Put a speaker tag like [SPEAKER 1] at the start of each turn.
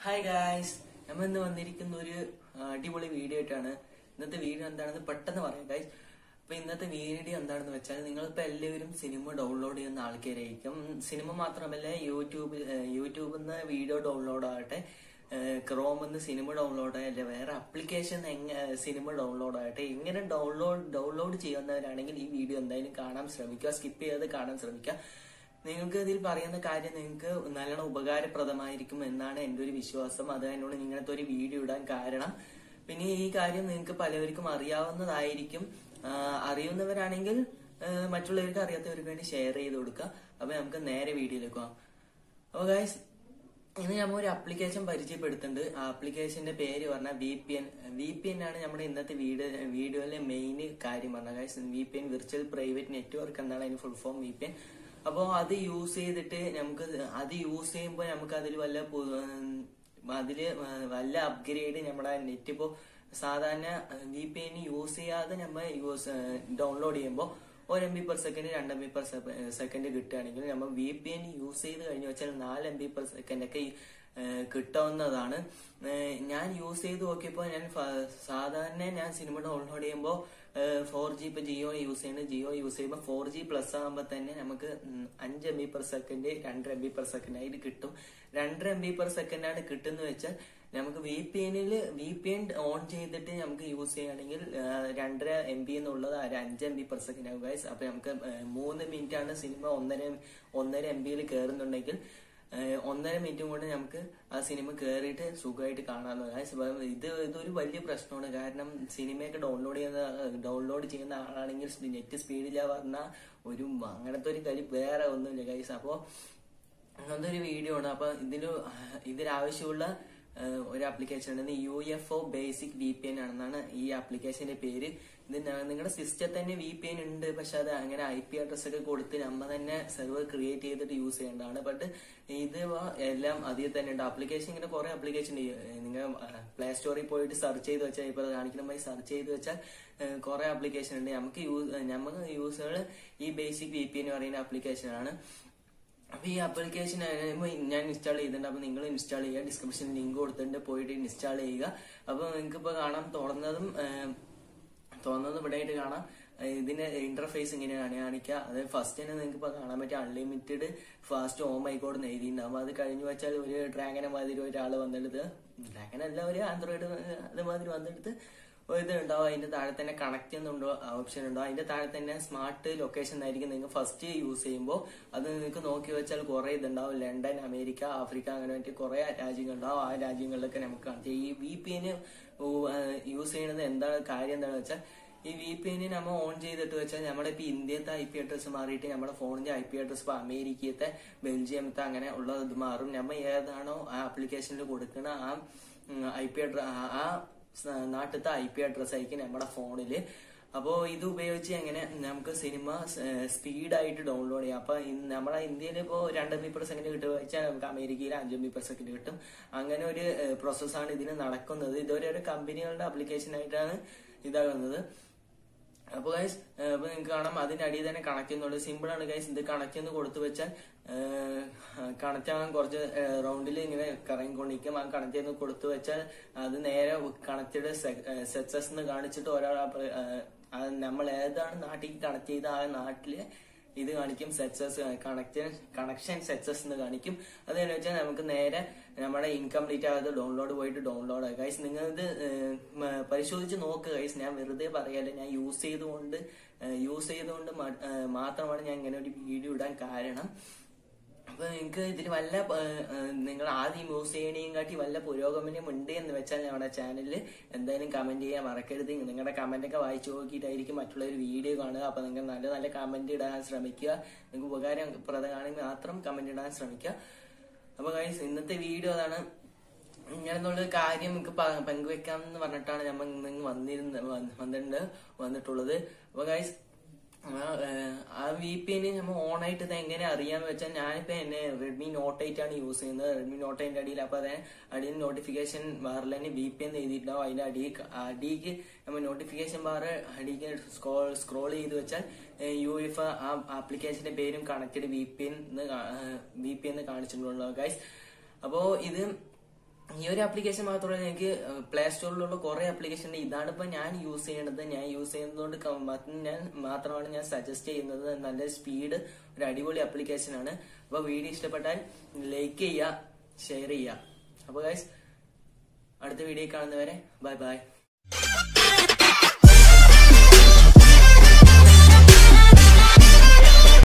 [SPEAKER 1] hi guys നമ്മൾ ഇന്ന് വന്നിരിക്കുന്ന ഒരു ആ, അടിപൊളി വീഡിയോ ആയിട്ടാണ് ഇന്നത്തെ വീഡിയോ എന്താണെന്ന് പെട്ടെന്ന് പറയാം ഗായ്സ് അപ്പൊ ഇന്നത്തെ വീഡിയോ എന്താണെന്ന് വെച്ചാൽ നിങ്ങളിപ്പോ എല്ലാവരും സിനിമ ഡൗൺലോഡ് ചെയ്യുന്ന ആൾക്കാരായിരിക്കും സിനിമ മാത്രമല്ല യൂട്യൂബ് യൂട്യൂബിൽ നിന്ന് വീഡിയോ ഡൗൺലോഡ് ആകട്ടെ ക്രോമിൽ നിന്ന് സിനിമ ഡൗൺലോഡ് ആകട്ടെ വേറെ ആപ്ലിക്കേഷൻ സിനിമ ഡൗൺലോഡ് ആകട്ടെ ഇങ്ങനെ ഡൗൺലോഡ് ഡൗൺലോഡ് ചെയ്യുന്നവരാണെങ്കിൽ ഈ വീഡിയോ എന്തായാലും കാണാൻ ശ്രമിക്കുക സ്കിപ്പ് ചെയ്യാതെ കാണാൻ ശ്രമിക്കുക നിങ്ങൾക്ക് ഇതിൽ പറയുന്ന കാര്യം നിങ്ങൾക്ക് നല്ലോണം ഉപകാരപ്രദമായിരിക്കും എന്നാണ് എന്റെ ഒരു വിശ്വാസം അത് എന്നോട് ഇങ്ങനത്തെ ഒരു വീഡിയോ ഇടാൻ കാരണം പിന്നെ ഈ കാര്യം നിങ്ങൾക്ക് പലവർക്കും അറിയാവുന്നതായിരിക്കും ആ, അറിയുന്നവരാണെങ്കിൽ ആ, മറ്റുള്ളവർക്ക് അറിയാത്തവർക്ക് വേണ്ടി ഷെയർ ചെയ്ത് കൊടുക്കുക അപ്പൊ നമുക്ക് നേരെ വീഡിയോയിലേക്ക് പോകാം അപ്പൊ ഗൈസ് ഇന്ന് നമ്മൾ ഒരു ആപ്ലിക്കേഷൻ പരിചയപ്പെടുത്തുന്നുണ്ട് ആ ആപ്ലിക്കേഷന്റെ പേര് പറഞ്ഞാൽ V P N V P N ആണ് നമ്മുടെ ഇന്നത്തെ വീഡിയോ വീഡിയോയിലെ മെയിൻ കാര്യം പറഞ്ഞ guys V P N virtual private network എന്നാണ് അതിന് full form V P N അപ്പോൾ അത് യൂസ് ചെയ്തിട്ട് നമുക്ക് അത് യൂസ് ചെയ്യുമ്പോൾ നമുക്ക് അതിൽ വല്ല പു- അതില് വല്ല അപ്ഗ്രേഡ് നമ്മുടെ നെറ്റ് ഇപ്പോൾ സാധാരണ വി പി എൻ യൂസ് ചെയ്യാതെ നമ്മൾ യൂസ് ഡൗൺലോഡ് ചെയ്യുമ്പോൾ ഒരു എം ബി പെർ സെക്കൻഡ് രണ്ട് എം ബി പെർ സെക്കൻഡ് കിട്ടുകയാണെങ്കിൽ നമ്മൾ വി പി എൻ യൂസ് ചെയ്ത് കഴിഞ്ഞു വെച്ചാൽ നാല് എം ബി പെർ സെക്കൻഡ് ഒക്കെ ഏഹ് കിട്ടാവുന്നതാണ് ഏഹ് ഞാൻ യൂസ് ചെയ്ത് നോക്കിയപ്പോൾ ഞാൻ ഫ- സാധാരണ ഞാൻ സിനിമ ഡൗൺലോഡ് ചെയ്യുമ്പോൾ ഫോർ ജി ഇപ്പൊ ജിയോ യൂസ് ചെയ്യുന്നത് ജിയോ യൂസ് ചെയ്യുമ്പോൾ ഫോർ ജി പ്ലസ് ആകുമ്പോൾ തന്നെ നമുക്ക് ഉം അഞ്ച് എം ബി പെർ സെക്കൻഡ് രണ്ടര എം ബി പെർ സെക്കൻഡ് ആയിട്ട് കിട്ടും രണ്ടര എം ബി പെർ സെക്കൻഡ് ആണ് കിട്ടുന്ന വെച്ചാൽ നമുക്ക് വി പി എനിൽ വി പി എൻ ഓൺ ചെയ്തിട്ട് നമുക്ക് യൂസ് ചെയ്യുകയാണെങ്കിൽ ആ, രണ്ടര എം ബി എന്നുള്ളത് ഒരു അഞ്ച് എം ബി പെർ സെക്കൻഡ് ആകും ഗൈസ് അപ്പൊ നമുക്ക് ആ, മൂന്ന് മിനിറ്റ് ആണ് സിനിമ ഒന്നര ഒന്നര എം ബിയിൽ കയറുന്നുണ്ടെങ്കിൽ ആ, ഒന്നര മിനിറ്റും കൊണ്ട് നമുക്ക് ആ സിനിമ കയറിയിട്ട് സുഖമായിട്ട് കാണാവുന്ന ഗൈസ് അപ്പൊ ഇത് ഇതൊരു വലിയ പ്രശ്നമാണ് കാരണം സിനിമയൊക്കെ ഡൗൺലോഡ് ചെയ്യുന്ന ഡൗൺലോഡ് ചെയ്യുന്ന ആളാണെങ്കിൽ നെറ്റ് സ്പീഡില്ല പറഞ്ഞാൽ ഒരു അങ്ങനത്തെ ഒരു കളി വേറെ ഒന്നുമില്ല ഗൈസ് അപ്പോ അങ്ങനത്തെ ഒരു വീഡിയോ ആണ് അപ്പൊ ഇതിന് ഇതിനാവശ്യമുള്ള ഏഹ്, ഒരു ആപ്ലിക്കേഷൻ ആണ് U F O basic V P N ആണെന്നാണ് ഈ ആപ്ലിക്കേഷന്റെ പേര് ഇത് നിങ്ങളുടെ സിസ്റ്റത്തിൽ തന്നെ വി പി എൻ ഉണ്ട് പക്ഷെ അത് അങ്ങനെ ഐ പി അഡ്രസ് ഒക്കെ കൊടുത്ത് നമ്മ തന്നെ സെർവർ ക്രിയേറ്റ് ചെയ്തിട്ട് യൂസ് ചെയ്യേണ്ടതാണ് ബട്ട് ഇത് വ- എല്ലാം അതിൽ തന്നെ ഉണ്ട് ആപ്ലിക്കേഷൻ ഇങ്ങനെ കുറെ ആപ്ലിക്കേഷൻ നിങ്ങൾ പ്ലേ സ്റ്റോറിൽ പോയിട്ട് സെർച്ച് ചെയ്ത് വെച്ചാൽ ഇപ്പൊ കാണിക്കണമായി സെർച്ച് ചെയ്ത് വെച്ചാൽ ഏഹ്, കുറെ ആപ്ലിക്കേഷൻ ഉണ്ട് നമുക്ക് യൂസ് നമുക്ക് യൂസുകൾ ഈ ബേസിക് വി പി എൻ പറയുന്ന ആപ്ലിക്കേഷൻ ആണ് അപ്പൊ ഈ ആപ്ലിക്കേഷൻ ഞാൻ ഇൻസ്റ്റാൾ ചെയ്തിട്ടുണ്ട് അപ്പൊ നിങ്ങൾ ഇൻസ്റ്റാൾ ചെയ്യുക ഡിസ്ക്രിപ്ഷനിൽ ലിങ്ക് കൊടുത്തിട്ടുണ്ട് പോയിട്ട് ഇൻസ്റ്റാൾ ചെയ്യുക അപ്പൊ നിങ്ങൾക്ക് ഇപ്പൊ കാണാം തുറന്നതും ഏം, തുറന്നതും ഇവിടെ ആയിട്ട് കാണാം ഏഹ് ഇതിന്റെ ഇന്റർഫേസ് ഇങ്ങനെയാണ് കാണിക്കുക അത് ഫസ്റ്റ് തന്നെ നിങ്ങൾക്ക് ഇപ്പൊ കാണാൻ പറ്റും unlimited fast oh my code എഴുതിയിട്ടുണ്ടാവും അത് കഴിഞ്ഞു വെച്ചാൽ ഒരു ഡ്രാഗനെ മാതിരി ഒരാൾ വന്നെടുത്ത് ഡ്രാഗൻ അല്ല ഒരു ആൻഡ്രോയിഡ് അതുമാതിരി വന്നെടുത്ത് ഒരു ഇത് ഉണ്ടാവും അതിന്റെ താഴെ തന്നെ കണക്ട് ചെയ്യുന്നുണ്ടോ ഓപ്ഷൻ ഉണ്ടോ അതിന്റെ താഴെ തന്നെ സ്മാർട്ട് ലൊക്കേഷൻ ആയിരിക്കും നിങ്ങൾക്ക് ഫസ്റ്റ് യൂസ് ചെയ്യുമ്പോൾ അത് നിങ്ങൾക്ക് നോക്കി വെച്ചാൽ കുറെ ഇതുണ്ടാവും ലണ്ടൻ അമേരിക്ക ആഫ്രിക്ക അങ്ങനെ മറ്റു കുറെ രാജ്യങ്ങളുണ്ടാവും ആ രാജ്യങ്ങളിലൊക്കെ നമുക്ക് കാണാം ഈ വി പി എന് യൂസ് ചെയ്യുന്നത് എന്താണ് കാര്യം എന്താണെന്ന് വെച്ചാൽ ഈ വി പി എന് നമ്മൾ ഓൺ ചെയ്തിട്ട് വെച്ചാൽ നമ്മുടെ ഇപ്പൊ ഇന്ത്യത്തെ ഐ പി അഡ്രസ് മാറിയിട്ട് നമ്മുടെ ഫോണിന്റെ ഐ പി അഡ്രസ് ഇപ്പൊ അമേരിക്കത്തെ ബെൽജിയമത്തെ അങ്ങനെ ഉള്ളത് ഇത് മാറും നമ്മൾ ഏതാണോ ആ ആപ്ലിക്കേഷനിൽ കൊടുക്കുന്ന ആ ഐ പി അഡ്രസ് ആ സ- നാട്ടിലത്തെ ഐ പി അഡ്രസ് ആയിരിക്കും നമ്മുടെ ഫോണില് അപ്പോ ഇത് ഉപയോഗിച്ച് എങ്ങനെ നമുക്ക് സിനിമ സ്പീഡായിട്ട് ഡൗൺലോഡ് ചെയ്യാം അപ്പൊ ഇന്ന് നമ്മുടെ ഇന്ത്യയിൽ ഇപ്പോ രണ്ട് എം ബി പെർ സെക്കൻഡ് കിട്ടുക വെച്ചാൽ നമുക്ക് അമേരിക്കയിൽ അഞ്ച് എം ബി പെർ സെക്കൻഡ് കിട്ടും അങ്ങനെ ഒരു പ്രോസസ്സാണ് ഇതിന് നടക്കുന്നത് ഇതൊരു ഒരു കമ്പനികളുടെ ആപ്ലിക്കേഷൻ ആയിട്ടാണ് ഇതാകുന്നത് അപ്പൊ ഗൈസ് അപ്പൊ നിങ്ങൾക്ക് കാണാം അതിന്റെ അടിയിൽ തന്നെ കണക്ട് ചെയ്യുന്നുണ്ട് സിമ്പിൾ ആണ് ഗൈസ് ഇത് കണക്ട് ചെയ്യുന്ന കൊടുത്തു വെച്ചാൽ കണക്ട് ആകാൻ കുറച്ച് റൗണ്ടിൽ ഇങ്ങനെ കറങ്ങിക്കൊണ്ടിരിക്കും ആ കണക്ട് ചെയ്യുന്ന കൊടുത്തു വെച്ചാൽ അത് നേരെ കണക്റ്റഡ് സെക്സസ് എന്ന് കാണിച്ചിട്ട് ഒരാൾ നമ്മൾ ഏതാണ് നാട്ടിലേക്ക് കണക്ട് ചെയ്ത ആ നാട്ടില് ഇത് കാണിക്കും സെക്സസ് കണക്ഷൻ കണക്ഷൻ സെക്സസ് എന്ന് കാണിക്കും അത് എന്ന് വെച്ചാൽ നമുക്ക് നേരെ നമ്മുടെ ഇൻകംപ്ലീറ്റ് ആകാതെ ഡൗൺലോഡ് പോയിട്ട് ഡൗൺലോഡ് ആകുക ഗൈസ് നിങ്ങൾ ഇത് ഏഹ്, മ- പരിശോധിച്ച് നോക്കുക ഗൈസ് ഞാൻ വെറുതെ പറയല്ല ഞാൻ യൂസ് ചെയ്തുകൊണ്ട് യൂസ് ചെയ്തുകൊണ്ട് മ- ഏഹ്, മാത്രമാണ് ഞാൻ ഇങ്ങനെ ഒരു വീഡിയോ ഇടാൻ കാരണം അപ്പൊ നിങ്ങൾക്ക് ഇതിൽ വല്ല നിങ്ങൾ ആദ്യം യൂസ് ചെയ്യണേയും കാട്ടി വല്ല പുരോഗമനം ഉണ്ട് എന്ന് വെച്ചാൽ നമ്മുടെ ചാനലിൽ എന്തായാലും കമന്റ് ചെയ്യാൻ മറക്കരുത് നിങ്ങളുടെ കമന്റ് ഒക്കെ വായിച്ചു നോക്കിയിട്ടായിരിക്കും മറ്റുള്ളവർ വീഡിയോ കാണുക അപ്പൊ നിങ്ങൾ നല്ല നല്ല കമന്റ് ഇടാൻ ശ്രമിക്കുക നിങ്ങൾക്ക് ഉപകാരപ്രദമാണെങ്കിൽ മാത്രം കമന്റ് ഇടാൻ ശ്രമിക്കുക അപ്പൊ guys ഇന്നത്തെ വീഡിയോ അതാണ് ഇങ്ങനെന്നുള്ള കാര്യം നിങ്ങൾക്ക് പ- പങ്കുവെക്കാം എന്ന് പറഞ്ഞിട്ടാണ് നമ്മൾ ഇന്ന് വന്നിരുന്ന വന്ന് വന്നിട്ടുണ്ട് വന്നിട്ടുള്ളത് അപ്പൊ ഗൈസ് ആ വി പി എന് നമ്മൾ ഓൺ ആയിട്ട് ഇത് എങ്ങനെ അറിയാന്ന് വെച്ചാൽ ഞാനിപ്പോ എന്നെ റെഡ്മി നോട്ട് എയ്റ്റ് ആണ് യൂസ് ചെയ്യുന്നത് റെഡ്മി നോട്ട് എയ്റ്റിന്റെ അടിയിൽ അപ്പൊ അതെ അടിയിൽ നോട്ടിഫിക്കേഷൻ ബാറിൽ തന്നെ വി പി എന്ന് എഴുതിയിട്ടുണ്ടാവും അതിന്റെ അടി അടിക്ക് നമ്മൾ നോട്ടിഫിക്കേഷൻ ബാർ അടിക്ക് സ്ക്രോൾ സ്ക്രോൾ ചെയ്ത് വെച്ചാൽ യു എഫ് ആ ആപ്ലിക്കേഷന്റെ പേരും കണക്റ്റഡ് വി പി എന്ന് വി പി എന്ന് കാണിച്ചിട്ടുള്ളൂ ഗൈസ് അപ്പോ ഇത് ഈ ഒരു ആപ്ലിക്കേഷൻ മാത്രമല്ല എനിക്ക് പ്ലേ സ്റ്റോറിലുള്ള കുറെ ആപ്ലിക്കേഷൻ ഉണ്ട് ഇതാണ് ഇപ്പൊ ഞാൻ യൂസ് ചെയ്യണത് ഞാൻ യൂസ് ചെയ്യുന്നതുകൊണ്ട് ക- മാത്രം ഞാൻ മാത്രമാണ് ഞാൻ സജസ്റ്റ് ചെയ്യുന്നത് നല്ല സ്പീഡ് ഒരു അടിപൊളി ആപ്ലിക്കേഷൻ ആണ് അപ്പൊ വീഡിയോ ഇഷ്ടപ്പെട്ടാൽ ലൈക്ക് ചെയ്യുക ഷെയർ ചെയ്യുക അപ്പൊ ഗൈസ് അടുത്ത വീഡിയോ കാണുന്നവരെ ബൈ ബൈ